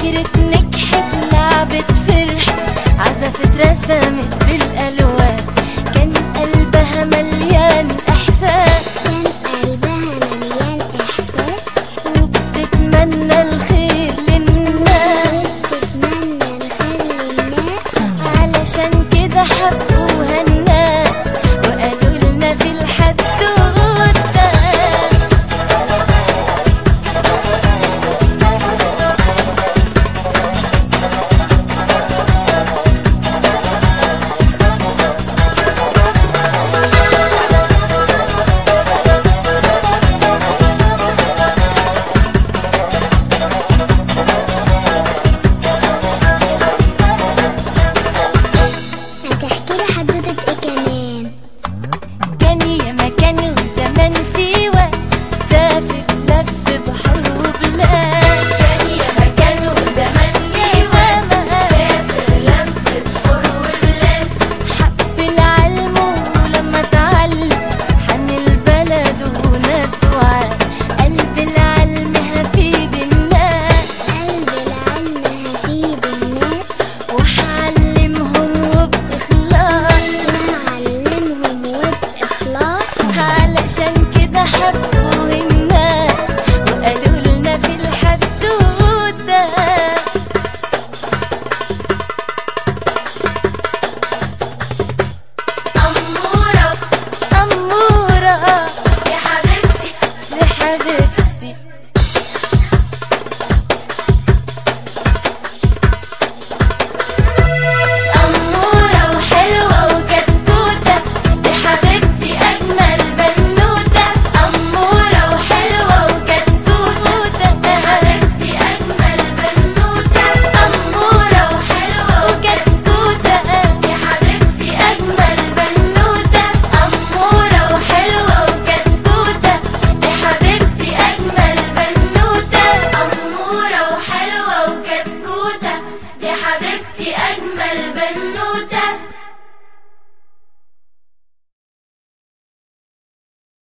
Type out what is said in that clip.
فكرة نجحت لعبة فرح عزفت رسمت بالألوان كان قلبها مليان إحساس كان قلبها مليان إحساس وبتتمنى الخير للناس تتمنى الخير للناس علشان كده حبوها الناس وقالوا لنا في الحدوتة هتحكي لي حدوتة ايه كمان كان يا مكان وزمان في وقت سافر لف بحر وبلاد كان يا مكان وزمان في وقت سافر لف بحور وبلاد حب العلم ولما اتعلم حن البلد وناس وعاد قلب العلم هفيد الناس قلب العلم هفيد الناس وهعلمهم وبإخلاص وهعلمهم وبإخلاص علشان كده حبوا الناس وقالوا لنا في الحدوتة أمورة أمورة يا حبيبتي لحبيبتي أمورة وحلوة وكتكوتة يا حبيبتي أجمل بنوتة أمورة وحلوة وكتكوتة يا حبيبتي أجمل بنوتة أمورة وحلوة وكتكوتة يا حبيبتي أجمل بنوتة أمورة وحلوة وكتكوتة يا حبيبتي أجمل بنوتة أمورة وحلوة وكتكوتة يا حبيبتي أجمل بنوتة